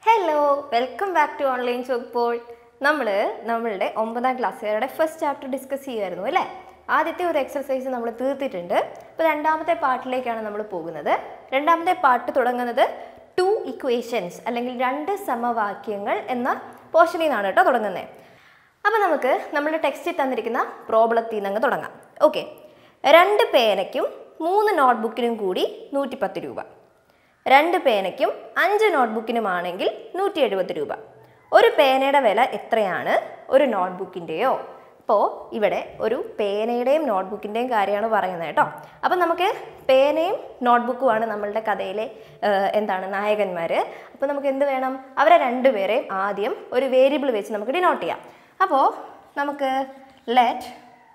Hello welcome back to online ചോക്പോൾ നമ്മൾ നമ്മളുടെ ഒമ്പതാം ക്ലാസ്സുകാരുടെ ഫസ്റ്റ് ചാപ്റ്റർ ഡിസ്കസ് ചെയ്യുമായിരുന്നു അല്ലേ ആദ്യത്തെ ഒരു എക്സർസൈസ് നമ്മൾ തീർത്തിട്ടുണ്ട് ഇപ്പോൾ രണ്ടാമത്തെ പാർട്ടിലേക്കാണ് നമ്മൾ പോകുന്നത് രണ്ടാമത്തെ പാർട്ട് തുടങ്ങുന്നത് ടു ഇക്വേഷൻസ് അല്ലെങ്കിൽ രണ്ട് സമവാക്യങ്ങൾ എന്ന പോർഷനിൽ നിന്നാണ് കേട്ടോ തുടങ്ങുന്നത് അപ്പോൾ നമുക്ക് നമ്മുടെ ടെക്സ്റ്റിൽ തന്നിരിക്കുന്ന പ്രോബ്ലത്തിൽ നിന്ന് അങ്ങ് തുടങ്ങാം ഓക്കെ രണ്ട് പേനയ്ക്കും മൂന്ന് നോട്ട്ബുക്കിനും കൂടി നൂറ്റിപ്പത്ത് രൂപ രണ്ട് പേനയ്ക്കും അഞ്ച് നോട്ട്ബുക്കിനുമാണെങ്കിൽ നൂറ്റി എഴുപത് രൂപ ഒരു പേനയുടെ വില എത്രയാണ് ഒരു നോട്ട്ബുക്കിൻ്റെയോ അപ്പോൾ ഇവിടെ ഒരു പേനയുടെയും നോട്ട്ബുക്കിൻ്റെയും കാര്യമാണ് പറയുന്നത് കേട്ടോ അപ്പം നമുക്ക് പേനയും നോട്ട്ബുക്കുമാണ് നമ്മളുടെ കഥയിലെ ആ, എന്താണ് നായകന്മാർ അപ്പോൾ നമുക്ക് എന്ത് വേണം അവരെ രണ്ടുപേരെയും ആദ്യം ഒരു വേരിയബിൾ വെച്ച് നമുക്ക് ഡിനോട്ട് ചെയ്യാം അപ്പോൾ നമുക്ക് let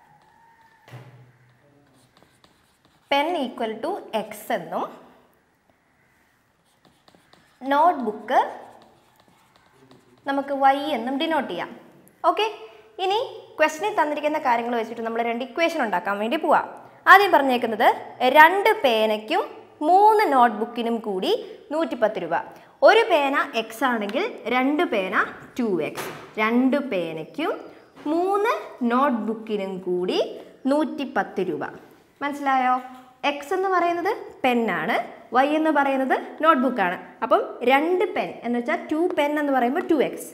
pen equal to X എന്നും നോട്ട്ബുക്ക് നമുക്ക് വൈ എന്നും ഡിനോട്ട് ചെയ്യാം ഓക്കെ ഇനി ക്വസ്റ്റിനിൽ തന്നിരിക്കുന്ന കാര്യങ്ങൾ വെച്ചിട്ട് നമ്മൾ രണ്ട് ഇക്വേഷൻ ഉണ്ടാക്കാൻ വേണ്ടി പോവാം ആദ്യം പറഞ്ഞേക്കുന്നത് രണ്ട് പേനയ്ക്കും മൂന്ന് നോട്ട്ബുക്കിനും കൂടി നൂറ്റിപ്പത്ത് രൂപ ഒരു പേന എക്സ് ആണെങ്കിൽ രണ്ട് പേന ടു എക്സ് രണ്ട് പേനയ്ക്കും മൂന്ന് നോട്ട്ബുക്കിനും കൂടി നൂറ്റിപ്പത്ത് രൂപ മനസ്സിലായോ എക്സ് എന്ന് പറയുന്നത് പെന്നാണ് വൈ എന്ന് പറയുന്നത് നോട്ട്ബുക്കാണ് അപ്പം രണ്ട് പെൻ എന്ന് വെച്ചാൽ ടു പെൻ എന്ന് പറയുമ്പോൾ ടു എക്സ്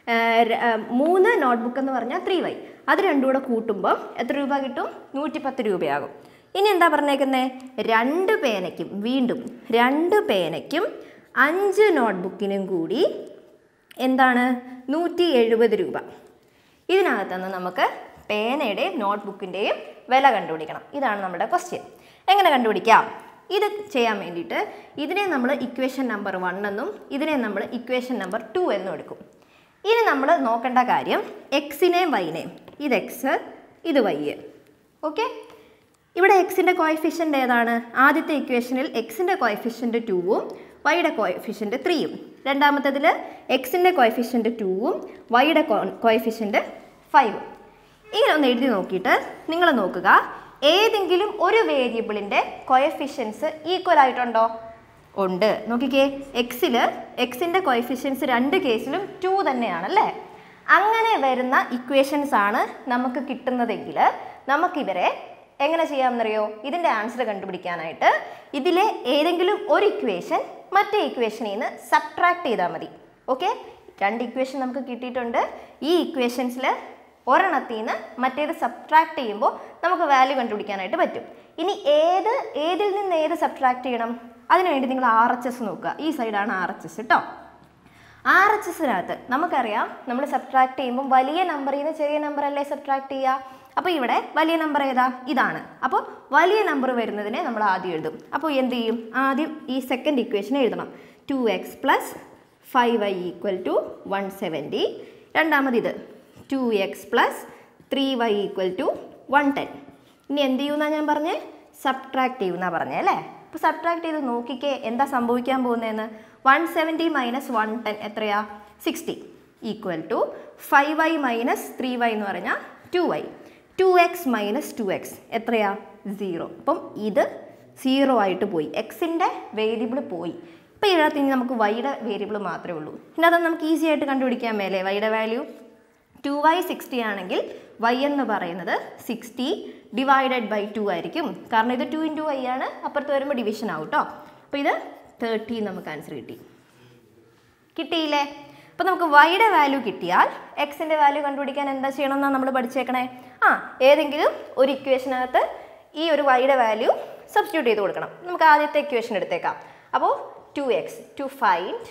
മൂന്ന് നോട്ട്ബുക്ക് എന്ന് പറഞ്ഞാൽ ത്രീ വൈ അത് രണ്ടും കൂടെ കൂട്ടുമ്പോൾ എത്ര രൂപ കിട്ടും നൂറ്റിപ്പത്ത് രൂപയാകും ഇനി എന്താ പറഞ്ഞേക്കുന്നത് രണ്ട് പേനയ്ക്കും വീണ്ടും രണ്ട് പേനയ്ക്കും അഞ്ച് നോട്ട്ബുക്കിനും കൂടി എന്താണ് നൂറ്റി എഴുപത് രൂപ ഇതിനകത്തുനിന്ന് നമുക്ക് പേനയുടെയും നോട്ട്ബുക്കിൻ്റെയും വില കണ്ടുപിടിക്കണം ഇതാണ് നമ്മുടെ ക്വസ്റ്റ്യൻ എങ്ങനെ കണ്ടുപിടിക്കാം ഇത് ചെയ്യാൻ വേണ്ടിയിട്ട് ഇതിനെ നമ്മൾ ഇക്വേഷൻ നമ്പർ വൺ എന്നും ഇതിനെ നമ്മൾ ഇക്വേഷൻ നമ്പർ ടു എന്നും എടുക്കും ഇനി നമ്മൾ നോക്കേണ്ട കാര്യം എക്സിനെയും വൈനെയും ഇത് എക്സ് ഇത് വൈ ഓക്കെ ഇവിടെ എക്സിൻ്റെ കോയഫിഷ്യൻ്റ് ഏതാണ് ആദ്യത്തെ ഇക്വേഷനിൽ എക്സിൻ്റെ കോയഫിഷ്യൻ്റ് ടൂവും വൈയുടെ കോയഫിഷ്യൻ്റ് ത്രീയും രണ്ടാമത്തേതിൽ എക്സിൻ്റെ കോയഫിഷ്യൻ്റ് ടൂവും വൈയുടെ കോയഫിഷ്യൻ്റ് ഫൈവും ഇങ്ങനെ ഒന്ന് എഴുതി നോക്കിയിട്ട് നിങ്ങൾ നോക്കുക ഏതെങ്കിലും ഒരു വേരിയബിളിൻ്റെ കൊയഫിഷ്യൻസ് ഈക്വൽ ആയിട്ടുണ്ടോ ഉണ്ട് നോക്കിക്കേ എക്സിൽ എക്സിൻ്റെ കൊയഫിഷ്യൻസ് രണ്ട് കേസിലും ടു തന്നെയാണല്ലേ അങ്ങനെ വരുന്ന ഇക്വേഷൻസ് ആണ് നമുക്ക് കിട്ടുന്നതെങ്കിൽ നമുക്കിവരെ എങ്ങനെ ചെയ്യാമെന്നറിയോ ഇതിൻ്റെ ആൻസർ കണ്ടുപിടിക്കാനായിട്ട് ഇതിലെ ഏതെങ്കിലും ഒരു ഇക്വേഷൻ മറ്റേ ഇക്വേഷനിൽ നിന്ന് സബ്ട്രാക്ട് ചെയ്താൽ മതി ഓക്കെ രണ്ട് ഇക്വേഷൻ നമുക്ക് കിട്ടിയിട്ടുണ്ട് ഈ ഇക്വേഷൻസിൽ ഒരെണ്ണത്തിൽ നിന്ന് മറ്റേത് സബ്ട്രാക്ട് ചെയ്യുമ്പോൾ നമുക്ക് വാല്യൂ കണ്ടുപിടിക്കാനായിട്ട് പറ്റും ഇനി ഏത് ഏതിൽ നിന്ന് ഏത് സബ്ട്രാക്ട് ചെയ്യണം അതിനുവേണ്ടി നിങ്ങൾ ആർ എച്ച് എസ് നോക്കുക ഈ സൈഡാണ് ആർ എച്ച് എസ് കേട്ടോ ആർ എച്ച് എസിനകത്ത് നമുക്കറിയാം നമ്മൾ സബ്ട്രാക്ട് ചെയ്യുമ്പോൾ വലിയ നമ്പറിൽ നിന്ന് ചെറിയ നമ്പർ അല്ലേ സബ്ട്രാക്ട് ചെയ്യുക അപ്പോൾ ഇവിടെ വലിയ നമ്പർ ഏതാ ഇതാണ് അപ്പോൾ വലിയ നമ്പർ വരുന്നതിനെ നമ്മൾ ആദ്യം എഴുതും അപ്പോൾ എന്ത് ചെയ്യും ആദ്യം ഈ സെക്കൻഡ് ഇക്വേഷൻ എഴുതണം two X plus five Y equal to one seventy രണ്ടാമത് ഇത് two X plus three Y equal to one ten ഇനി എന്ത് ചെയ്യുമെന്നാണ് ഞാൻ പറഞ്ഞേ സബ്ട്രാക്ട് ചെയ്യുമെന്നാണ് പറഞ്ഞേ അല്ലേ അപ്പോൾ സബ്ട്രാക്ട് ചെയ്ത് നോക്കിക്കേ എന്താ സംഭവിക്കാൻ പോകുന്നതെന്ന് one seventy minus one ten എത്രയാ sixty equal to five y minus three y എന്ന് പറഞ്ഞാൽ two y two x minus two x എത്രയാ സീറോ അപ്പം ഇത് സീറോ ആയിട്ട് പോയി എക്സിൻ്റെ വേരിയബിൾ പോയി ഇപ്പോൾ ഇതിനകത്ത് ഇനി നമുക്ക് വൈയുടെ വേരിയബിൾ മാത്രമേ ഉള്ളൂ ഇതിനകത്ത് നമുക്ക് ഈസി ആയിട്ട് കണ്ടുപിടിക്കാൻ മേലേ വൈയുടെ വാല്യൂ ടു വൈ സിക്സ്റ്റി ആണെങ്കിൽ വൈ എന്ന് പറയുന്നത് സിക്സ്റ്റി ഡിവൈഡഡ് ബൈ ടു ആയിരിക്കും കാരണം ഇത് ടു ഇൻറ്റു വൈ ആണ് അപ്പുറത്ത് വരുമ്പോൾ ഡിവിഷൻ ആവും കേട്ടോ അപ്പോൾ ഇത് തേർട്ടി നമുക്ക് ആൻസർ കിട്ടി കിട്ടിയില്ലേ അപ്പോൾ നമുക്ക് വൈയുടെ വാല്യൂ കിട്ടിയാൽ എക്സിൻ്റെ വാല്യൂ കണ്ടുപിടിക്കാൻ എന്താ ചെയ്യണമെന്നാണ് നമ്മൾ പഠിച്ചേക്കണേ ആ ഏതെങ്കിലും ഒരു ഇക്വേഷനകത്ത് ഈ ഒരു വൈയുടെ വാല്യൂ സബ്സ്റ്റിറ്റ്യൂട്ട് ചെയ്ത് കൊടുക്കണം നമുക്ക് ആദ്യത്തെ ഇക്വേഷൻ എടുത്തേക്കാം അപ്പോൾ two x to find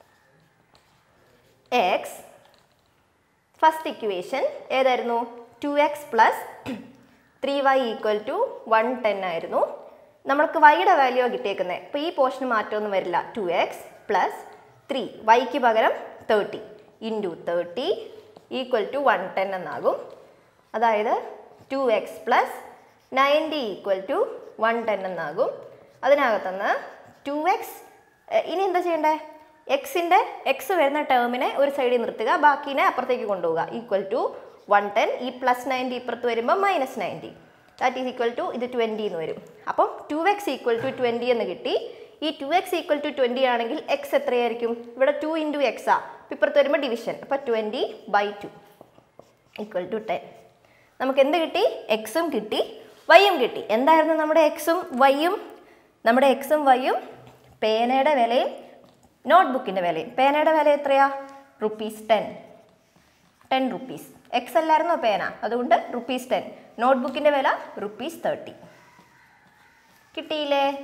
x first equation ഏതായിരുന്നു two X plus three Y equal to one ten ആയിരുന്നു നമ്മൾക്ക് വൈയുടെ വാല്യൂ കിട്ടിയേക്കുന്നത് അപ്പോൾ ഈ പോർഷന് മാറ്റമൊന്നും വരില്ല ടു എക്സ് പ്ലസ് ത്രീ വൈക്ക് പകരം thirty into thirty equal to one ten എന്നാകും അതായത് two X plus ninety equal to one ten എന്നാകും അതിനകത്തുനിന്ന് ടു എക്സ് ഇനി എന്താ ചെയ്യണ്ടേ എക്സിൻ്റെ എക്സ് വരുന്ന ടേമിനെ ഒരു സൈഡിൽ നിർത്തുക ബാക്കിനെ അപ്പുറത്തേക്ക് കൊണ്ടുപോവുക ഈക്വൽ ടു വൺ ടെൻ ഈ പ്ലസ് നയൻറ്റി ഇപ്പുറത്ത് വരുമ്പോൾ minus ninety that is equal to ഇത് ട്വൻറ്റി എന്ന് വരും അപ്പം two x equal to twenty എന്ന് കിട്ടി ഈ two x equal to twenty ആണെങ്കിൽ എക്സ് എത്രയായിരിക്കും ഇവിടെ ടു ഇൻറ്റു എക്സ് ആ അപ്പോൾ ഇപ്പുറത്ത് വരുമ്പോൾ ഡിവിഷൻ അപ്പോൾ twenty by two equal to ten നമുക്ക് എന്ത് കിട്ടി എക്സും കിട്ടി വൈയും കിട്ടി എന്തായിരുന്നു നമ്മുടെ എക്സും വൈയും നമ്മുടെ എക്സും വൈയും പേനയുടെ വിലയും നോട്ട്ബുക്കിൻ്റെ വിലയും പേനയുടെ വില എത്രയാ rupees ten ten rupees x അല്ലായിരുന്നോ പേന അതുകൊണ്ട് റുപ്പീസ് ടെൻ നോട്ട്ബുക്കിൻ്റെ വില റുപ്പീസ് തേർട്ടി കിട്ടിയില്ലേ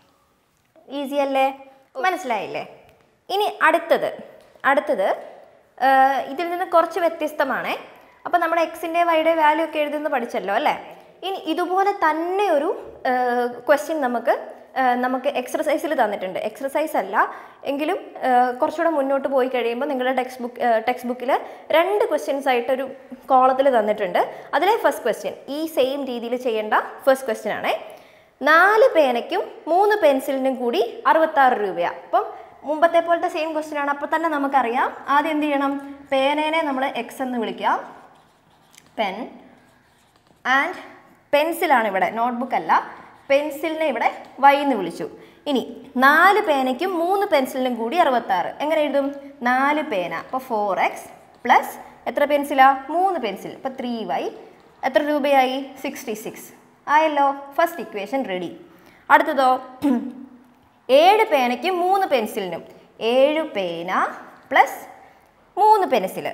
ഈസി അല്ലേ മനസ്സിലായില്ലേ ഇനി അടുത്തത് അടുത്തത് ആ, ഇതിൽ നിന്ന് കുറച്ച് വ്യത്യസ്തമാണേ അപ്പോൾ നമ്മുടെ എക്സിൻ്റെ വൈയുടെ വാല്യൂ ഒക്കെ എഴുതുന്നത് പഠിച്ചല്ലോ അല്ലേ ഇനി ഇതുപോലെ തന്നെ ഒരു ക്വസ്റ്റ്യൻ നമുക്ക് ആ, നമുക്ക് എക്സർസൈസിൽ തന്നിട്ടുണ്ട് എക്സർസൈസ് അല്ല എങ്കിലും ആ, കുറച്ചുകൂടെ മുന്നോട്ട് പോയി കഴിയുമ്പോൾ നിങ്ങളുടെ ടെക്സ്റ്റ് ബുക്ക് ടെക്സ്റ്റ് ബുക്കിൽ രണ്ട് ക്വസ്റ്റ്യൻസ് ആയിട്ടൊരു കോളത്തിൽ തന്നിട്ടുണ്ട് അതിലെ ഫസ്റ്റ് ക്വസ്റ്റ്യൻ ഈ സെയിം രീതിയിൽ ചെയ്യേണ്ട ഫസ്റ്റ് ക്വസ്റ്റ്യൻ ആണേ നാല് പേനയ്ക്കും മൂന്ന് പെൻസിലിനും കൂടി അറുപത്താറ് രൂപയാണ് അപ്പം മുമ്പത്തെ പോലത്തെ സെയിം ക്വസ്റ്റ്യൻ ആണ് അപ്പോൾ തന്നെ നമുക്കറിയാം ആദ്യം എന്ത് ചെയ്യണം പേനേനെ നമ്മൾ എക്സ് എന്ന് വിളിക്കാം പെൻ ആൻഡ് പെൻസിലാണ് ഇവിടെ നോട്ട്ബുക്ക് അല്ല പെൻസിലിനെ ഇവിടെ വൈ എന്ന് വിളിച്ചു ഇനി നാല് പേനയ്ക്കും മൂന്ന് പെൻസിലിനും കൂടി അറുപത്താറ് എങ്ങനെ എഴുതും നാല് പേന അപ്പോൾ ഫോർ എക്സ് പ്ലസ് എത്ര പെൻസിലാ മൂന്ന് പെൻസിൽ അപ്പോൾ ത്രീ വൈ എത്ര രൂപയായി സിക്സ്റ്റി സിക്സ് ആയല്ലോ ഫസ്റ്റ് ഇക്വേഷൻ റെഡി അടുത്തതോ ഏഴ് പേനയ്ക്കും മൂന്ന് പെൻസിലിനും ഏഴ് പേന പ്ലസ് മൂന്ന് പെൻസില്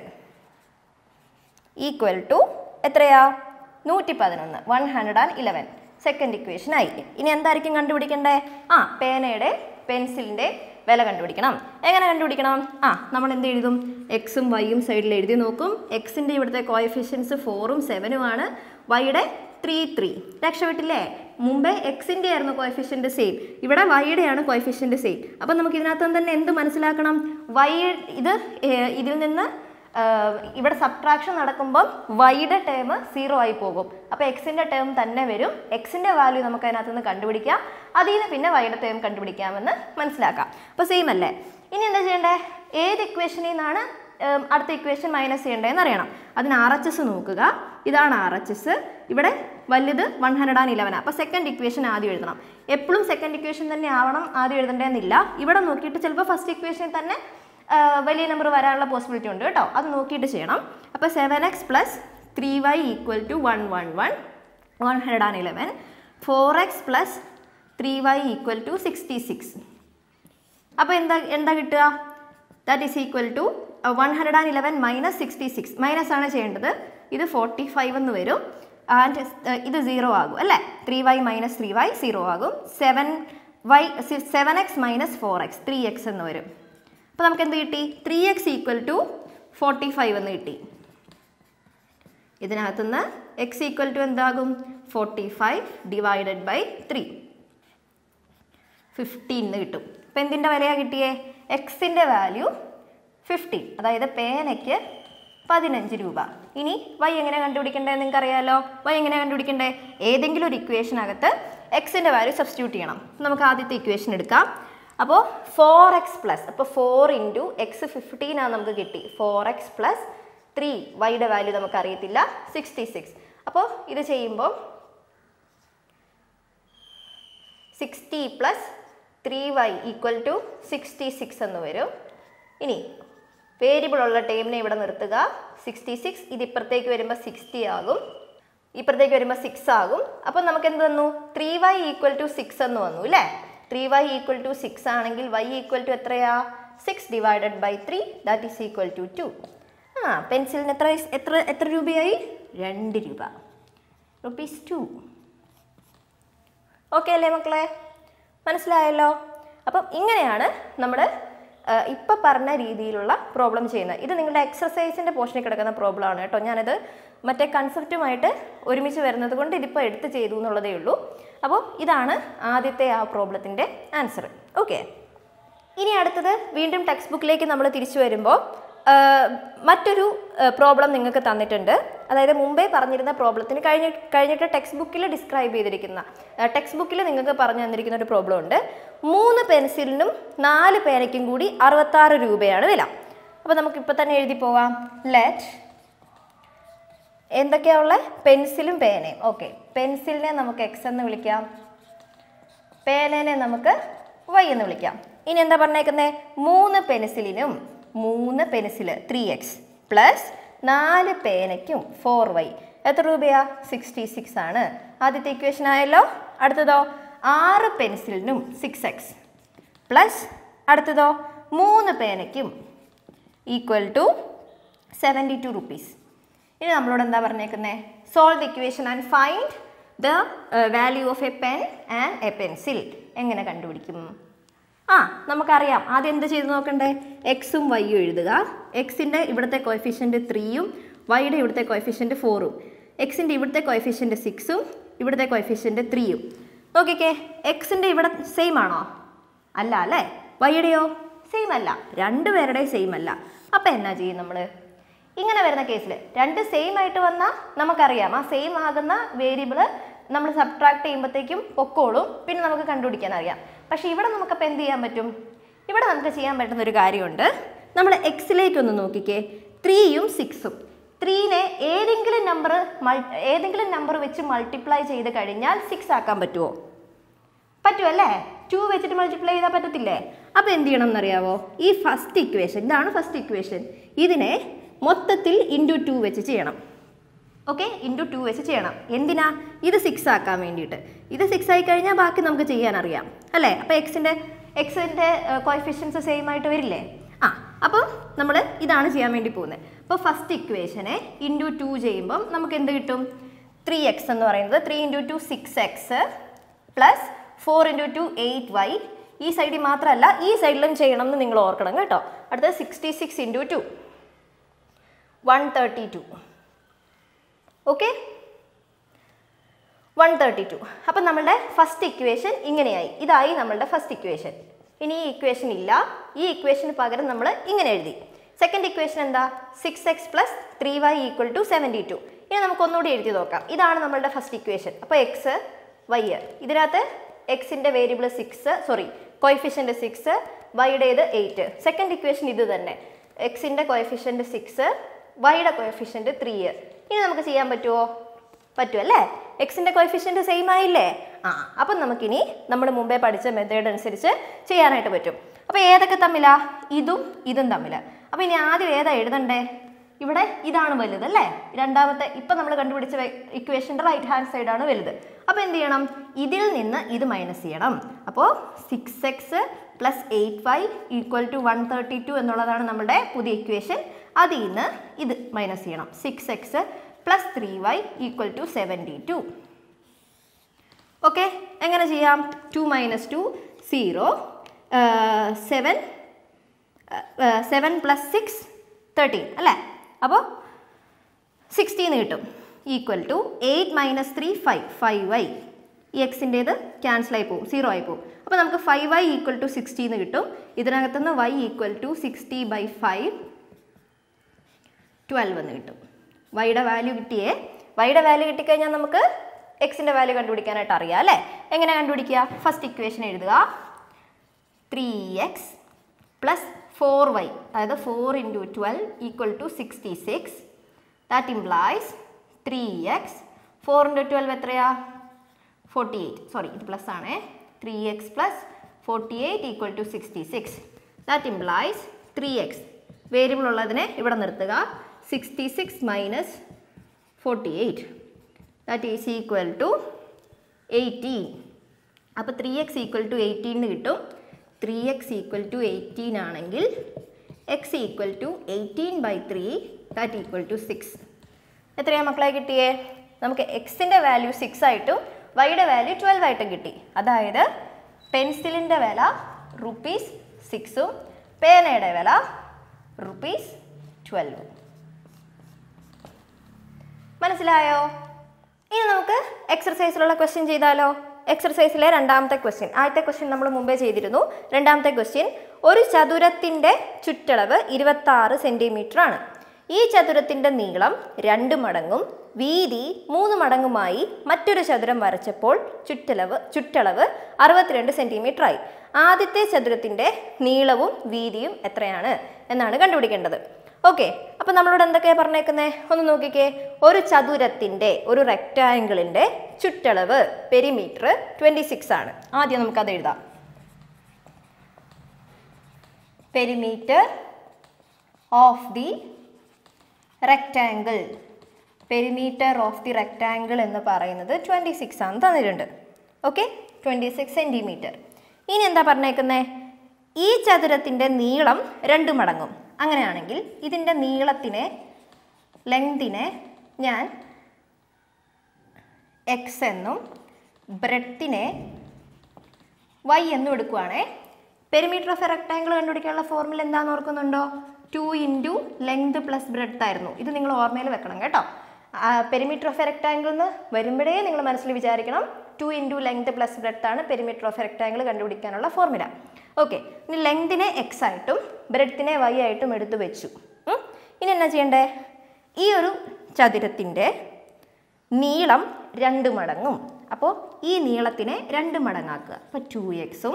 ഈക്വൽ ടു എത്രയാ നൂറ്റി പതിനൊന്ന് one hundred and eleven second equation ആയി ഇനി എന്തായിരിക്കും കണ്ടുപിടിക്കണ്ടേ ആ പേനയുടെ പെൻസിലിൻ്റെ വില കണ്ടുപിടിക്കണം എങ്ങനെ കണ്ടുപിടിക്കണം ആ നമ്മൾ എന്ത് എഴുതും എക്സും വൈയും സൈഡിൽ എഴുതി നോക്കും എക്സിൻ്റെ ഇവിടുത്തെ കോയഫിഷ്യൻസ് ഫോറും സെവനും ആണ് വൈയുടെ ത്രീ ത്രീ രക്ഷപ്പെട്ടില്ലേ മുമ്പേ എക്സിൻ്റെ ആയിരുന്നു കോയഫിഷ്യൻ്റ് സെയിം ഇവിടെ വൈയുടെയാണ് കോയഫിഷ്യൻ്റ് സെയിം അപ്പം നമുക്ക് ഇതിനകത്ത് തന്നെ എന്ത് മനസ്സിലാക്കണം വൈ ഇത് ഏർ, ഇതിൽ നിന്ന് ആഹ് ഇവിടെ സബ്ട്രാക്ഷൻ നടക്കുമ്പോൾ വൈയുടെ ടേം സീറോ ആയി പോകും അപ്പോൾ എക്സിൻ്റെ ടേം തന്നെ വരും എക്സിൻ്റെ വാല്യൂ നമുക്ക് അതിനകത്ത് നിന്ന് കണ്ടുപിടിക്കാം അതിൽ നിന്ന് പിന്നെ വൈയുടെ ടേം കണ്ടുപിടിക്കാമെന്ന് മനസ്സിലാക്കാം അപ്പോൾ സെയിം അല്ലേ ഇനി എന്താ ചെയ്യേണ്ടേ ഏത് ഇക്വേഷനിൽ നിന്നാണ് ഉം, അടുത്ത ഇക്വേഷൻ മൈനസ് ചെയ്യേണ്ടതെന്ന് അറിയണം അതിന് ആർ എച്ച് എസ് നോക്കുക ഇതാണ് ആർ എച്ച് എസ് ഇവിടെ വലുത് വൺ ഹൺഡ്രഡ് ആൻഡ് ഇലവൻ അപ്പോൾ സെക്കൻഡ് ഇക്വേഷൻ ആദ്യം എഴുതണം എപ്പോഴും സെക്കൻഡ് ഇക്വേഷൻ തന്നെ ആവണം ആദ്യം എഴുതേണ്ടതെന്നില്ല ഇവിടെ നോക്കിയിട്ട് ചിലപ്പോൾ ഫസ്റ്റ് ഇക്വേഷനിൽ തന്നെ ആ, വലിയ നമ്പർ വരാനുള്ള പോസിബിലിറ്റി ഉണ്ട് കേട്ടോ അത് നോക്കിയിട്ട് ചെയ്യണം അപ്പോൾ seven x plus three Y equal to one one one one hundred and eleven four x plus three Y equal to sixty six അപ്പോൾ എന്താ എന്താ കിട്ടുക that is equal to one hundred and eleven minus sixty six minus ആണ് ചെയ്യേണ്ടത് ഇത് forty five എന്ന് വരും and ഇത് സീറോ ആകും അല്ലേ three y minus three y zero ആകും seven y seven x minus four x three x എന്ന് വരും അപ്പോൾ നമുക്ക് എന്ത് കിട്ടി three x equal to forty five എന്ന് കിട്ടി ഇതിനകത്തുനിന്ന് എക്സ് ഈക്വൽ ടു എന്താകും forty five divided by three fifteen എന്ന് കിട്ടും ഇപ്പം എന്തിൻ്റെ വിലയാണ് കിട്ടിയേ എക്സിൻ്റെ വാല്യൂ ഫിഫ്റ്റീൻ അതായത് പേനയ്ക്ക് പതിനഞ്ച് രൂപ ഇനി വൈ എങ്ങനെ കണ്ടുപിടിക്കണ്ടേ നിങ്ങൾക്ക് അറിയാലോ വൈ എങ്ങനെ കണ്ടുപിടിക്കണ്ടേ ഏതെങ്കിലും ഒരു ഇക്വേഷനകത്ത് എക്സിൻ്റെ വാല്യൂ സബ്സ്റ്റിറ്റ്യൂട്ട് ചെയ്യണം നമുക്ക് ആദ്യത്തെ ഇക്വേഷൻ എടുക്കാം അപ്പോൾ ഫോർ എക്സ് പ്ലസ് അപ്പോൾ ഫോർ ഇൻറ്റു എക്സ് ഫിഫ്റ്റീൻ ആണ് നമുക്ക് കിട്ടി ഫോർ എക്സ് പ്ലസ് ത്രീ വൈയുടെ വാല്യൂ നമുക്ക് അറിയത്തില്ല സിക്സ്റ്റി സിക്സ് അപ്പോൾ ഇത് ചെയ്യുമ്പോൾ sixty plus three Y equal to sixty six എന്ന് വരും ഇനി വേരിയബിൾ ഉള്ള ടേമിനെ ഇവിടെ നിർത്തുക സിക്സ്റ്റി സിക്സ് ഇത് ഇപ്പുറത്തേക്ക് വരുമ്പോൾ സിക്സ്റ്റി ആകും ഇപ്പുറത്തേക്ക് വരുമ്പോൾ സിക്സ് ആകും അപ്പോൾ നമുക്ക് എന്ത് വന്നു three Y equal to six എന്ന് വന്നു അല്ലേ three Y equal to six ആണെങ്കിൽ വൈ ഈക്വൽ ടു എത്രയാ six divided by three that is equal to two ആ പെൻസിലിന് എത്ര എത്ര എത്ര രൂപയായി രണ്ട് രൂപ റുപ്പീസ് ടു ഓക്കെ അല്ലേ മക്കളെ മനസ്സിലായല്ലോ അപ്പം ഇങ്ങനെയാണ് നമ്മൾ ഇപ്പം പറഞ്ഞ രീതിയിലുള്ള പ്രോബ്ലം ചെയ്യുന്നത് ഇത് നിങ്ങളുടെ എക്സസൈസിൻ്റെ പോർഷനിൽ കിടക്കുന്ന പ്രോബ്ലം ആണ് കേട്ടോ ഞാനത് മറ്റേ കൺസെപ്റ്റുമായിട്ട് ഒരുമിച്ച് വരുന്നത് കൊണ്ട് ഇതിപ്പോൾ എടുത്ത് ചെയ്തു എന്നുള്ളതേ ഉള്ളൂ അപ്പോൾ ഇതാണ് ആദ്യത്തെ ആ പ്രോബ്ലത്തിൻ്റെ ആൻസർ ഓക്കെ ഇനി അടുത്തത് വീണ്ടും ടെക്സ്റ്റ് ബുക്കിലേക്ക് നമ്മൾ തിരിച്ചു വരുമ്പോൾ ആ, മറ്റൊരു പ്രോബ്ലം നിങ്ങൾക്ക് തന്നിട്ടുണ്ട് അതായത് മുമ്പേ പറഞ്ഞിരുന്ന പ്രോബ്ലത്തിന് കഴിഞ്ഞ കഴിഞ്ഞിട്ട് ടെക്സ്റ്റ് ബുക്കിൽ ഡിസ്ക്രൈബ് ചെയ്തിരിക്കുന്ന ടെക്സ്റ്റ് ബുക്കിൽ നിങ്ങൾക്ക് പറഞ്ഞു തന്നിരിക്കുന്ന ഒരു പ്രോബ്ലം ഉണ്ട് മൂന്ന് പെൻസിലിനും നാല് പേനയ്ക്കും കൂടി അറുപത്താറ് രൂപയാണ് വില അപ്പോൾ നമുക്ക് ഇപ്പോൾ തന്നെ എഴുതി പോവാം ലെറ്റ് എന്തൊക്കെയാ ഉള്ളത് പെൻസിലും പേനയും ഓക്കെ പെൻസിലിനെ നമുക്ക് എക്സ് എന്ന് വിളിക്കാം പേനേനെ നമുക്ക് വൈ എന്ന് വിളിക്കാം ഇനി എന്താ പറഞ്ഞേക്കുന്നത് മൂന്ന് പെൻസിലിനും മൂന്ന് പെൻസിൽ ത്രീ എക്സ് പ്ലസ് നാല് പേനയ്ക്കും ഫോർ വൈ എത്ര രൂപയാ സിക്സ്റ്റി സിക്സ് ആണ് ആദ്യത്തെ ഇക്വേഷൻ ആയല്ലോ അടുത്തതോ ആറ് പെൻസിലിനും സിക്സ് എക്സ് പ്ലസ് അടുത്തതോ മൂന്ന് പേനയ്ക്കും equal to seventy two rupees ഇനി നമ്മളോട് എന്താ പറഞ്ഞേക്കുന്നത് solve the equation and find the value of a pen and a pencil എങ്ങനെ കണ്ടുപിടിക്കും ആ നമുക്കറിയാം ആദ്യം എന്ത് ചെയ്ത് നോക്കണ്ടേ എക്സും വൈയും എഴുതുക എക്സിൻ്റെ ഇവിടുത്തെ കോഎഫിഷ്യൻറ്റ് ത്രീയും വൈയുടെ ഇവിടുത്തെ കോഎഫിഷ്യൻറ്റ് ഫോറും എക്സിൻ്റെ ഇവിടുത്തെ കോഎഫിഷ്യൻറ്റ് സിക്സും ഇവിടുത്തെ കോഎഫിഷ്യൻറ്റ് ത്രീയും നോക്കിക്കേ എക്സിൻ്റെ ഇവിടെ സെയിം ആണോ അല്ല അല്ലേ വൈയുടെയോ സെയിം അല്ല രണ്ടുപേരുടെയും സെയിം അല്ല അപ്പം എന്നാ ചെയ്യും നമ്മൾ ഇങ്ങനെ വരുന്ന കേസിൽ രണ്ട് സെയിം ആയിട്ട് വന്നാൽ നമുക്കറിയാം ആ സെയിം ആകുന്ന വേരിയബിൾ നമ്മൾ സബ്ട്രാക്ട് ചെയ്യുമ്പോഴത്തേക്കും പൊക്കോളും പിന്നെ നമുക്ക് കണ്ടുപിടിക്കാൻ അറിയാം പക്ഷേ ഇവിടെ നമുക്കപ്പോൾ എന്ത് ചെയ്യാൻ പറ്റും ഇവിടെ നമുക്ക് ചെയ്യാൻ പറ്റുന്ന ഒരു കാര്യമുണ്ട് നമ്മൾ എക്സിലേക്ക് ഒന്ന് നോക്കിക്കേ ത്രീയും സിക്സും ത്രീനെ ഏതെങ്കിലും നമ്പർ മൾ ഏതെങ്കിലും നമ്പർ വെച്ച് മൾട്ടിപ്ലൈ ചെയ്ത് കഴിഞ്ഞാൽ സിക്സ് ആക്കാൻ പറ്റുമോ പറ്റുമല്ലേ ടു വെച്ചിട്ട് മൾട്ടിപ്ലൈ ചെയ്താൽ പറ്റത്തില്ലേ അപ്പോൾ എന്ത് ചെയ്യണം എന്നറിയാവോ ഈ ഫസ്റ്റ് ഇക്വേഷൻ ഇതാണ് ഫസ്റ്റ് ഇക്വേഷൻ ഇതിനെ മൊത്തത്തിൽ ഇൻറ്റു ടു വെച്ച് ചെയ്യണം ഓക്കെ ഇൻറ്റു ടു വെച്ച് ചെയ്യണം എന്തിനാ ഇത് സിക്സ് ആക്കാൻ വേണ്ടിയിട്ട് ഇത് സിക്സ് ആയി കഴിഞ്ഞാൽ ബാക്കി നമുക്ക് ചെയ്യാൻ അറിയാം അല്ലേ അപ്പോൾ എക്സിൻ്റെ എക്സിൻ്റെ കോയിഫിഷ്യൻസ് സെയിം ആയിട്ട് വരില്ലേ ആ അപ്പം നമ്മൾ ഇതാണ് ചെയ്യാൻ വേണ്ടി പോകുന്നത് അപ്പോൾ ഫസ്റ്റ് ഇക്വേഷനെ ഇൻറ്റു ടു ചെയ്യുമ്പം നമുക്ക് എന്ത് കിട്ടും ത്രീ എക്സ് എന്ന് പറയുന്നത് three into two six x plus four into two eight y ഈ സൈഡിൽ മാത്രമല്ല ഈ സൈഡിലും ചെയ്യണം എന്ന് നിങ്ങൾ ഓർക്കണം കേട്ടോ അടുത്തത് sixty six into two one thirty two okay one thirty two അപ്പം നമ്മളുടെ ഫസ്റ്റ് ഇക്വേഷൻ ഇങ്ങനെയായി ഇതായി നമ്മളുടെ ഫസ്റ്റ് ഇക്വേഷൻ ഇനി ഈ ഇക്വേഷൻ ഇല്ല ഈ ഇക്വേഷന് പകരം നമ്മൾ ഇങ്ങനെ എഴുതി സെക്കൻഡ് ഇക്വേഷൻ എന്താ six x plus three Y equal to seventy two ഇനി നമുക്ക് ഒന്നുകൂടി എഴുതി നോക്കാം ഇതാണ് നമ്മളുടെ ഫസ്റ്റ് ഇക്വേഷൻ അപ്പോൾ എക്സ് വൈ ഇതിനകത്ത് എക്സിൻ്റെ variable six sorry coefficient six വൈയുടേത് എയ്റ്റ് സെക്കൻഡ് ഇക്വേഷൻ ഇത് തന്നെ എക്സിൻ്റെ കോയിഫിഷ്യൻ്റ് സിക്സ് വൈയുടെ കോയിഫിഷ്യൻ്റ് ത്രീ ഇനി നമുക്ക് ചെയ്യാൻ പറ്റുമോ പറ്റുമല്ലേ എക്സിൻ്റെ കോയിഫിഷ്യൻ്റ് സെയിം ആയില്ലേ ആ അപ്പം നമുക്കിനി നമ്മൾ മുമ്പേ പഠിച്ച മെത്തേഡ് അനുസരിച്ച് ചെയ്യാനായിട്ട് പറ്റും അപ്പോൾ ഏതൊക്കെ തമ്മിലാ ഇതും ഇതും തമ്മിൽ അപ്പോൾ ഇനി ആദ്യം ഏതാ എഴുതണ്ടേ ഇവിടെ ഇതാണ് വലുത് അല്ലേ രണ്ടാമത്തെ ഇപ്പം നമ്മൾ കണ്ടുപിടിച്ച ഇക്വേഷൻ്റെ റൈറ്റ് ഹാൻഡ് സൈഡാണ് വലുത് അപ്പോൾ എന്ത് ചെയ്യണം ഇതിൽ നിന്ന് ഇത് മൈനസ് ചെയ്യണം അപ്പോൾ six x plus eight five equal to one thirty two എന്നുള്ളതാണ് നമ്മുടെ പുതിയ ഇക്വേഷൻ അതിൽ നിന്ന് ഇത് മൈനസ് ചെയ്യണം six x plus three Y equal to seventy two okay എങ്ങനെ ചെയ്യാം two minus two zero seven seven plus six thirteen അല്ലേ അപ്പോൾ സിക്സ്റ്റീന്ന് കിട്ടും equal to eight minus three five five y ഈ എക്സിൻ്റേത് ക്യാൻസൽ ആയി പോകും സീറോ ആയി പോകും അപ്പോൾ നമുക്ക് ഫൈവ് വൈ ഈക്വൽ ടു സിക്സ്റ്റീന്ന് കിട്ടും ഇതിനകത്തുനിന്ന് y equal to sixty by five twelve എന്ന് കിട്ടും വൈയുടെ വാല്യൂ കിട്ടിയേ വൈയുടെ വാല്യൂ കിട്ടിക്കഴിഞ്ഞാൽ നമുക്ക് എക്സിൻ്റെ വാല്യൂ കണ്ടുപിടിക്കാനായിട്ട് അറിയാം അല്ലേ എങ്ങനെ കണ്ടുപിടിക്കുക ഫസ്റ്റ് ഇക്വേഷൻ എഴുതുക three x plus four y അതായത് four into twelve equal to sixty six that implies three x four into twelve എത്രയാ ഫോർട്ടി എയ്റ്റ് സോറി ഇത് പ്ലസ് ആണേ three x plus forty eight equal to sixty six that implies three x variable ഉള്ളതിനെ ഇവിടെ നിർത്തുക sixty six minus forty eight that is equal to eighteen അപ്പോൾ three x equal to എയ്റ്റീന്ന് കിട്ടും three x equal to eighteen ആണെങ്കിൽ x equal to eighteen by three that equal to six എത്രയാ മക്കളെ കിട്ടിയേ നമുക്ക് എക്സിൻ്റെ വാല്യൂ സിക്സ് ആയിട്ടും വൈയുടെ വാല്യൂ ട്വൽവ് ആയിട്ടും കിട്ടി അതായത് പെൻസിലിൻ്റെ വില റുപ്പീസ് സിക്സും പേനയുടെ വില റുപ്പീസ് ട്വൽവും മനസ്സിലായോ ഇനി നമുക്ക് എക്സർസൈസിലുള്ള ക്വസ്റ്റ്യൻ ചെയ്താലോ എക്സർസൈസിലെ രണ്ടാമത്തെ ക്വസ്റ്റ്യൻ ആദ്യത്തെ ക്വസ്റ്റ്യൻ നമ്മൾ മുമ്പേ ചെയ്തിരുന്നു രണ്ടാമത്തെ ക്വസ്റ്റ്യൻ ഒരു ചതുരത്തിൻ്റെ ചുറ്റളവ് ഇരുപത്തി ആറ് സെൻറ്റിമീറ്റർ ആണ് ഈ ചതുരത്തിൻ്റെ നീളം രണ്ട് മടങ്ങും വീതി മൂന്ന് മടങ്ങുമായി മറ്റൊരു ചതുരം വരച്ചപ്പോൾ ചുറ്റളവ് ചുറ്റളവ് അറുപത്തിരണ്ട് സെൻറ്റിമീറ്റർ ആയി ആദ്യത്തെ ചതുരത്തിൻ്റെ നീളവും വീതിയും എത്രയാണ് എന്നാണ് കണ്ടുപിടിക്കേണ്ടത് ഓക്കെ അപ്പോൾ നമ്മളോട് എന്തൊക്കെയാണ് പറഞ്ഞേക്കുന്നത് ഒന്ന് നോക്കിക്കേ ഒരു ചതുരത്തിൻ്റെ ഒരു റെക്റ്റാങ്കിളിൻ്റെ ചുറ്റളവ് പെരിമീറ്റർ ട്വൻറ്റി സിക്സ് ആണ് ആദ്യം നമുക്കത് എഴുതാം perimeter of the rectangle perimeter of the rectangle എന്ന് പറയുന്നത് ട്വൻറ്റി സിക്സ് ആണ് തന്നിട്ടുണ്ട് ഓക്കെ ട്വൻറ്റി സിക്സ് സെൻറ്റിമീറ്റർ ഇനി എന്താ പറഞ്ഞേക്കുന്നത് ഈ ചതുരത്തിൻ്റെ നീളം രണ്ട് മടങ്ങും അങ്ങനെയാണെങ്കിൽ ഇതിൻ്റെ നീളത്തിനെ ലെങ്തിനെ ഞാൻ എക്സ് എന്നും ബ്രെഡത്തിനെ വൈ എന്നും എടുക്കുവാണേ പെരിമീറ്റർ ഓഫ് എ റെക്ടാങ്കിൾ കണ്ടുപിടിക്കാനുള്ള ഫോർമുല എന്താണെന്ന് ഓർക്കുന്നുണ്ടോ two into length plus breadth ആയിരുന്നു ഇത് നിങ്ങൾ ഓർമ്മയിൽ വെക്കണം കേട്ടോ പെരിമീറ്റർ ഓഫ് എ റെക്ടാങ്കിൾ എന്ന് വരുമ്പോഴേ നിങ്ങൾ മനസ്സിൽ വിചാരിക്കണം two into length plus breadth ആണ് പെരിമീറ്റർ ഓഫ് എ റെക്ടാങ്കിൾ കണ്ടുപിടിക്കാനുള്ള ഫോർമുല ഓക്കെ ഇനി ലെങ്തിനെ എക്സ് ആയിട്ടും ബ്രെഡത്തിനെ വൈ ആയിട്ടും എടുത്തു വെച്ചു ഉം. ഇനി എന്നാ ചെയ്യണ്ടേ ഈ ഒരു ചതുരത്തിൻ്റെ നീളം രണ്ട് മടങ്ങും അപ്പോൾ ഈ നീളത്തിനെ രണ്ട് മടങ്ങാക്കുക അപ്പോൾ ടു എക്സും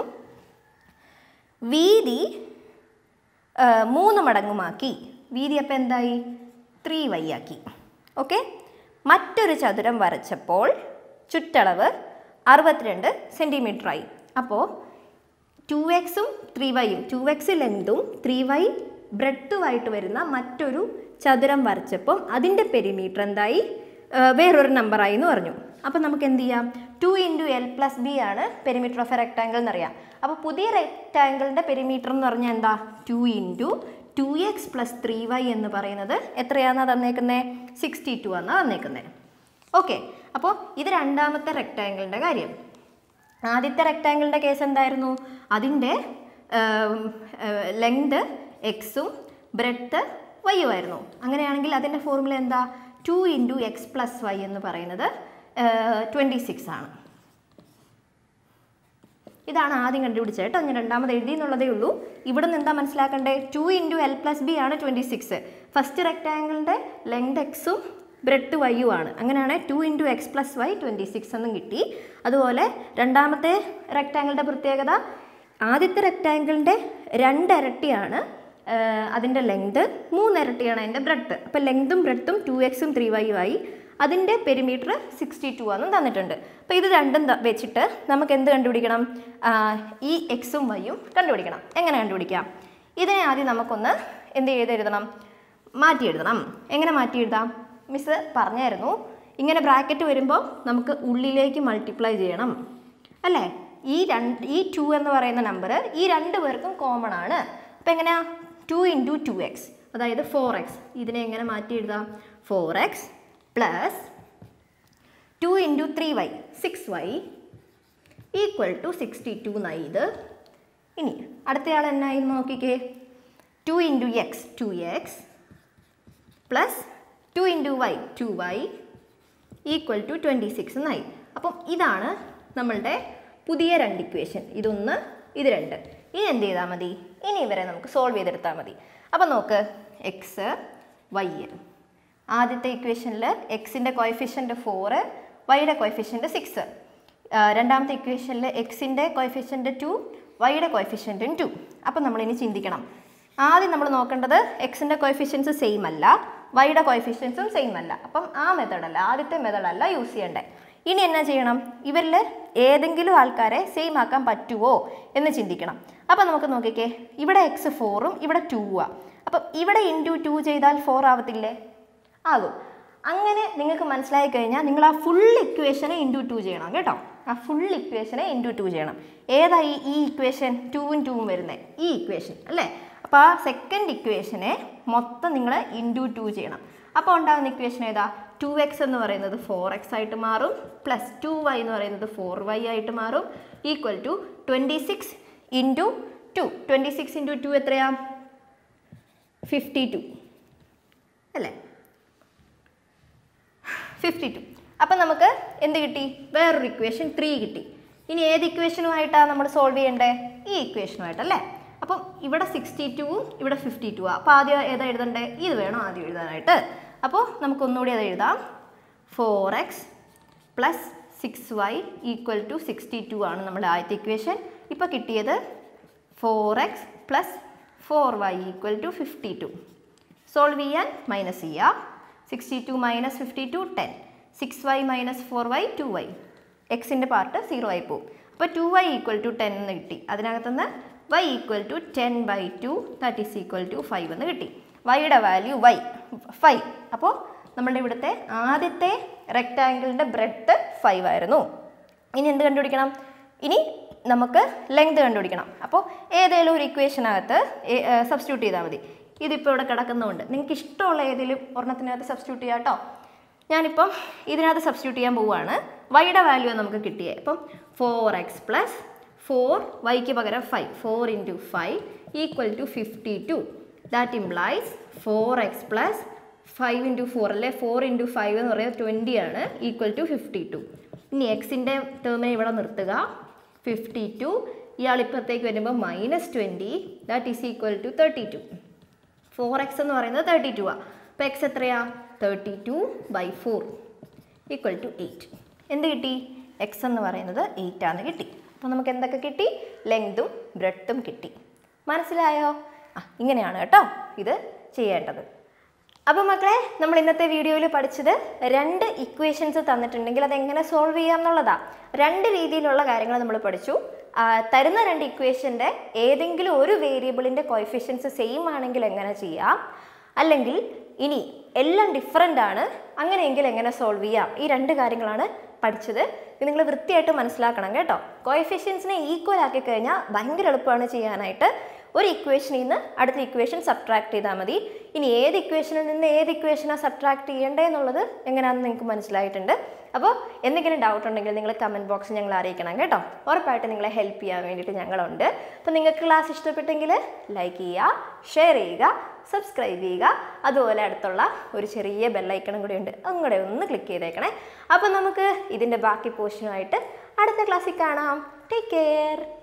വീതി ആ, മൂന്ന് മടങ്ങുമാക്കി വീതി അപ്പോൾ എന്തായി ത്രീ വൈ ആക്കി ഓക്കെ മറ്റൊരു ചതുരം വരച്ചപ്പോൾ ചുറ്റളവ് അറുപത്തിരണ്ട് സെൻറ്റിമീറ്റർ ആയി അപ്പോൾ ടു എക്സും ത്രീ വൈയും ടു എക്സ് ലെങ്തും ത്രീ വൈ ബ്രെഡ്ത്തുമായിട്ട് വരുന്ന മറ്റൊരു ചതുരം വരച്ചപ്പം അതിൻ്റെ പെരിമീറ്റർ എന്തായി ആ, വേറൊരു നമ്പറായി എന്ന് പറഞ്ഞു അപ്പോൾ നമുക്ക് എന്ത് ചെയ്യാം two into L plus B ആണ് പെരിമീറ്റർ ഓഫ് എ റെക്ടാങ്കിൾ എന്നറിയാം അപ്പോൾ പുതിയ റെക്ടാങ്കിളിൻ്റെ പെരിമീറ്റർ എന്ന് പറഞ്ഞാൽ എന്താ two into two X plus three y എന്ന് പറയുന്നത് എത്രയാണെന്നാണ് തന്നേക്കുന്നത് സിക്സ്റ്റി ടു എന്നാണ് തന്നേക്കുന്നത് ഓക്കെ അപ്പോൾ ഇത് രണ്ടാമത്തെ റെക്ടാങ്കിളിൻ്റെ കാര്യം ആദ്യത്തെ റെക്ടാങ്കിളിൻ്റെ കേസ് എന്തായിരുന്നു അതിൻ്റെ ലെങ്ത് എക്സും ബ്രെഡ്ത്ത് വൈയും ആയിരുന്നു അങ്ങനെയാണെങ്കിൽ അതിൻ്റെ ഫോർമുല എന്താ two into x plus y എന്ന് പറയുന്നത് ട്വൻറ്റി സിക്സ് ആണ് ഇതാണ് ആദ്യം കണ്ടുപിടിച്ചത് കേട്ടോ ഞാൻ രണ്ടാമത് എഴുതി എന്നുള്ളതേ ഉള്ളൂ ഇവിടെ നിന്ന് എന്താ മനസ്സിലാക്കണ്ടേ two into L plus B ആണ് ട്വൻറ്റി സിക്സ് ഫസ്റ്റ് റെക്ടാങ്കിളിൻ്റെ ലെങ്ത് എക്സും ബ്രെഡ് വൈയും ആണ് അങ്ങനെയാണ് two into x plus y twenty six എന്നും കിട്ടി അതുപോലെ രണ്ടാമത്തെ റെക്ടാങ്കിളിൻ്റെ പ്രത്യേകത ആദ്യത്തെ റെക്ടാങ്കിളിൻ്റെ രണ്ടിരട്ടിയാണ് അതിൻ്റെ ലെങ്ത് മൂന്നിരട്ടിയാണ് അതിൻ്റെ ബ്രെഡ് അപ്പോൾ ലെങ്തും ബ്രെഡും ടു എക്സും ത്രീ വൈയും ആയി അതിൻ്റെ പെരിമീറ്റർ സിക്സ്റ്റി ടു ആണെന്നും തന്നിട്ടുണ്ട് അപ്പോൾ ഇത് രണ്ടും ത- വെച്ചിട്ട് നമുക്ക് എന്ത് കണ്ടുപിടിക്കണം ആ, ഈ എക്സും വൈയും കണ്ടുപിടിക്കണം എങ്ങനെ കണ്ടുപിടിക്കാം ഇതിനെ ആദ്യം നമുക്കൊന്ന് എന്ത് ചെയ്ത് എഴുതണം മാറ്റി എഴുതണം എങ്ങനെ മാറ്റി എഴുതാം മിസ് പറഞ്ഞായിരുന്നു ഇങ്ങനെ ബ്രാക്കറ്റ് വരുമ്പോൾ നമുക്ക് ഉള്ളിലേക്ക് മൾട്ടിപ്ലൈ ചെയ്യണം അല്ലേ ഈ രണ്ട് ഈ ടു എന്ന് പറയുന്ന നമ്പർ ഈ രണ്ട് പേർക്കും കോമൺ ആണ് അപ്പോൾ എങ്ങനെയാ ടു ഇൻറ്റു ടു എക്സ് അതായത് ഫോർ എക്സ് ഇതിനെ എങ്ങനെ മാറ്റി എഴുതാം four x plus two into three y six y equal to sixty two എന്നായി ഇത് ഇനി അടുത്തയാൾ എന്നായി എന്ന് നോക്കിക്കേ two into x two X plus two into y two y equal to twenty six എന്നായി അപ്പം ഇതാണ് നമ്മളുടെ പുതിയ രണ്ട് ഇക്വേഷൻ ഇതൊന്ന് ഇത് രണ്ട് ഇനി എന്ത് ചെയ്താൽ മതി ഇനി ഇവരെ നമുക്ക് സോൾവ് ചെയ്തെടുത്താൽ മതി അപ്പം നോക്ക് എക്സ് വൈ ആദ്യത്തെ ഇക്വേഷനിൽ എക്സിൻ്റെ കോയഫിഷ്യൻ്റ് ഫോറ് വൈയുടെ കോയഫിഷ്യൻ്റ് സിക്സ് രണ്ടാമത്തെ ഇക്വേഷനിൽ എക്സിൻ്റെ കോയഫിഷ്യൻ്റ് ടു വൈയുടെ കോയഫിഷ്യൻറ്റും ടു അപ്പം നമ്മളിനി ചിന്തിക്കണം ആദ്യം നമ്മൾ നോക്കേണ്ടത് എക്സിൻ്റെ കോയഫിഷ്യൻസ് സെയിം അല്ല വൈയുടെ കോയഫിഷ്യൻസും സെയിം അല്ല അപ്പം ആ മെത്തേഡല്ല ആദ്യത്തെ മെത്തേഡല്ല യൂസ് ചെയ്യേണ്ടത് ഇനി എന്നാ ചെയ്യണം ഇവരിൽ ഏതെങ്കിലും ആൾക്കാരെ സെയിം ആക്കാൻ പറ്റുമോ എന്ന് ചിന്തിക്കണം അപ്പം നമുക്ക് നോക്കിക്കേ ഇവിടെ എക്സ് ഫോറും ഇവിടെ ടൂവാ അപ്പം ഇവിടെ ഇൻറ്റു ടു ചെയ്താൽ ഫോർ ആവത്തില്ലേ ആകും അങ്ങനെ നിങ്ങൾക്ക് മനസ്സിലായി കഴിഞ്ഞാൽ നിങ്ങൾ ആ ഫുൾ ഇക്വേഷനെ ഇൻറ്റു ടു ചെയ്യണം കേട്ടോ ആ ഫുൾ ഇക്വേഷനെ ഇൻറ്റു ടു ചെയ്യണം ഏതായി ഈ ഇക്വേഷൻ ടൂവും ടൂവും വരുന്നത് ഈ ഇക്വേഷൻ അല്ലേ അപ്പോൾ ആ സെക്കൻഡ് ഇക്വേഷനെ മൊത്തം നിങ്ങൾ ഇൻറ്റു ടു ചെയ്യണം അപ്പോൾ ഉണ്ടാകുന്ന ഇക്വേഷൻ ഏതാ ടു എക്സ് എന്ന് പറയുന്നത് ഫോർ എക്സ് ആയിട്ട് മാറും പ്ലസ് ടു വൈ എന്ന് പറയുന്നത് ഫോർ വൈ ആയിട്ട് മാറും equal to twenty six into two twenty six into two എത്രയാ ഫിഫ്റ്റി ടു അല്ലേ ഫിഫ്റ്റി ടു അപ്പം നമുക്ക് എന്ത് കിട്ടി വേറൊരു ഇക്വേഷൻ ത്രീ കിട്ടി ഇനി ഏത് ഇക്വേഷനുമായിട്ടാണ് നമ്മൾ സോൾവ് ചെയ്യേണ്ടത് ഈ ഇക്വേഷനുമായിട്ടല്ലേ അപ്പം ഇവിടെ സിക്സ്റ്റി ടുവും ഇവിടെ ഫിഫ്റ്റി ടു ആ അപ്പോൾ ആദ്യം ഏതാ എഴുതണ്ടേ ഇത് വേണം ആദ്യം എഴുതാനായിട്ട് അപ്പോൾ നമുക്ക് ഒന്നുകൂടി അത് എഴുതാം four x plus six y equal to sixty two ആണ് നമ്മുടെ ആദ്യത്തെ ഇക്വേഷൻ ഇപ്പോൾ കിട്ടിയത് four x plus four y equal to fifty two solve ചെയ്യാൻ മൈനസ് ചെയ്യുക sixty two minus fifty two ten six y minus four y two y എക്സിൻ്റെ part zero ആയി പോകും അപ്പോൾ two y equal to ten എന്ന് കിട്ടി അതിനകത്തുനിന്ന് y equal to ten by two that is equal to five എന്ന് കിട്ടി വൈയുടെ വാല്യൂ വൈ ഫൈവ് അപ്പോൾ നമ്മളുടെ ഇവിടുത്തെ ആദ്യത്തെ റെക്റ്റാങ്കിളിൻ്റെ ബ്രെഡ്ത്ത് ഫൈവ് ആയിരുന്നു ഇനി എന്ത് കണ്ടുപിടിക്കണം ഇനി നമുക്ക് ലെങ്ത് കണ്ടുപിടിക്കണം അപ്പോൾ ഏതെങ്കിലും ഒരു ഇക്വേഷനകത്ത് സബ്സ്റ്റിറ്റ്യൂട്ട് ചെയ്താൽ മതി ഇതിപ്പോൾ ഇവിടെ കിടക്കുന്നതുകൊണ്ട് നിങ്ങൾക്ക് ഇഷ്ടമുള്ള ഏതെങ്കിലും ഒരെണ്ണത്തിനകത്ത് സബ്സ്റ്റിറ്റ്യൂട്ട് ചെയ്യാം കേട്ടോ ഞാനിപ്പം ഇതിനകത്ത് സബ്സ്റ്റിറ്റ്യൂട്ട് ചെയ്യാൻ പോവുകയാണ് വൈയുടെ വാല്യൂ നമുക്ക് കിട്ടിയത് അപ്പം ഫോർ എക്സ് പ്ലസ് ഫോർ വൈക്ക് പകരം five four into five equal to fifty two that implies four x plus five into four അല്ലെ ഫോർ ഇൻറ്റു ഫൈവ് എന്ന് പറയുന്നത് ട്വൻറ്റി ആണ് ഈക്വൽ ടു ഫിഫ്റ്റി ടു ഇനി എക്സിൻ്റെ ടേമിനെ ഇവിടെ നിർത്തുക ഫിഫ്റ്റി ടു ഇയാൾ ഇപ്പുറത്തേക്ക് വരുമ്പോൾ minus twenty that is equal to thirty two four x എന്ന് പറയുന്നത് തേർട്ടി ടു ആ അപ്പോൾ എക്സ് എത്രയാ thirty two by four equal to eight എന്ത് കിട്ടി എക്സ് എന്ന് പറയുന്നത് എയ്റ്റ് ആണെന്ന് കിട്ടി അപ്പോൾ നമുക്ക് എന്തൊക്കെ കിട്ടി ലെങ്തും ബ്രെഡ്ത്തും കിട്ടി മനസ്സിലായോ ആ ഇങ്ങനെയാണ് കേട്ടോ ഇത് ചെയ്യേണ്ടത് അപ്പോൾ മക്കളെ നമ്മൾ ഇന്നത്തെ വീഡിയോയിൽ പഠിച്ചത് രണ്ട് ഇക്വേഷൻസ് തന്നിട്ടുണ്ടെങ്കിൽ അതെങ്ങനെ സോൾവ് ചെയ്യാം എന്നുള്ളതാ രണ്ട് രീതിയിലുള്ള കാര്യങ്ങൾ നമ്മൾ പഠിച്ചു ആ, തരുന്ന രണ്ട് ഇക്വേഷൻ്റെ ഏതെങ്കിലും ഒരു വേരിയബിളിൻ്റെ കോയിഫിഷ്യൻസ് സെയിം ആണെങ്കിൽ എങ്ങനെ ചെയ്യാം അല്ലെങ്കിൽ ഇനി എല്ലാം ഡിഫറെൻ്റ് ആണ് അങ്ങനെയെങ്കിൽ എങ്ങനെ സോൾവ് ചെയ്യാം ഈ രണ്ട് കാര്യങ്ങളാണ് പഠിച്ചത് ഇത് നിങ്ങൾ വൃത്തിയായിട്ട് മനസ്സിലാക്കണം കേട്ടോ കോയിഫിഷ്യൻസിനെ ഈക്വൽ ആക്കി കഴിഞ്ഞാൽ ഭയങ്കര എളുപ്പമാണ് ചെയ്യാനായിട്ട് ഒരു ഇക്വേഷനിൽ നിന്ന് അടുത്ത ഇക്വേഷൻ സബ്ട്രാക്ട് ചെയ്താൽ മതി ഇനി ഏത് ഇക്വേഷനിൽ നിന്ന് ഏത് ഇക്വേഷനാണ് സബ്ട്രാക്ട് ചെയ്യേണ്ടത് എന്നുള്ളത് എങ്ങനെയാണെന്ന് നിങ്ങൾക്ക് മനസ്സിലായിട്ടുണ്ട് അപ്പോൾ എന്തെങ്കിലും ഡൗട്ട് ഉണ്ടെങ്കിൽ നിങ്ങൾ കമൻറ്റ് ബോക്സിൽ ഞങ്ങൾ അറിയിക്കണം കേട്ടോ ഉറപ്പായിട്ട് നിങ്ങളെ ഹെൽപ്പ് ചെയ്യാൻ വേണ്ടിയിട്ട് ഞങ്ങളുണ്ട് അപ്പോൾ നിങ്ങൾക്ക് ക്ലാസ് ഇഷ്ടപ്പെട്ടെങ്കിൽ ലൈക്ക് ചെയ്യുക ഷെയർ ചെയ്യുക സബ്സ്ക്രൈബ് ചെയ്യുക അതുപോലെ അടുത്തുള്ള ഒരു ചെറിയ ബെല്ലൈക്കണും കൂടി ഉണ്ട് അങ്ങോട്ട് ഒന്ന് ക്ലിക്ക് ചെയ്തേക്കണേ അപ്പോൾ നമുക്ക് ഇതിൻ്റെ ബാക്കി പോർഷനുമായിട്ട് അടുത്ത ക്ലാസ്സിൽ കാണാം ടേക്ക് കെയർ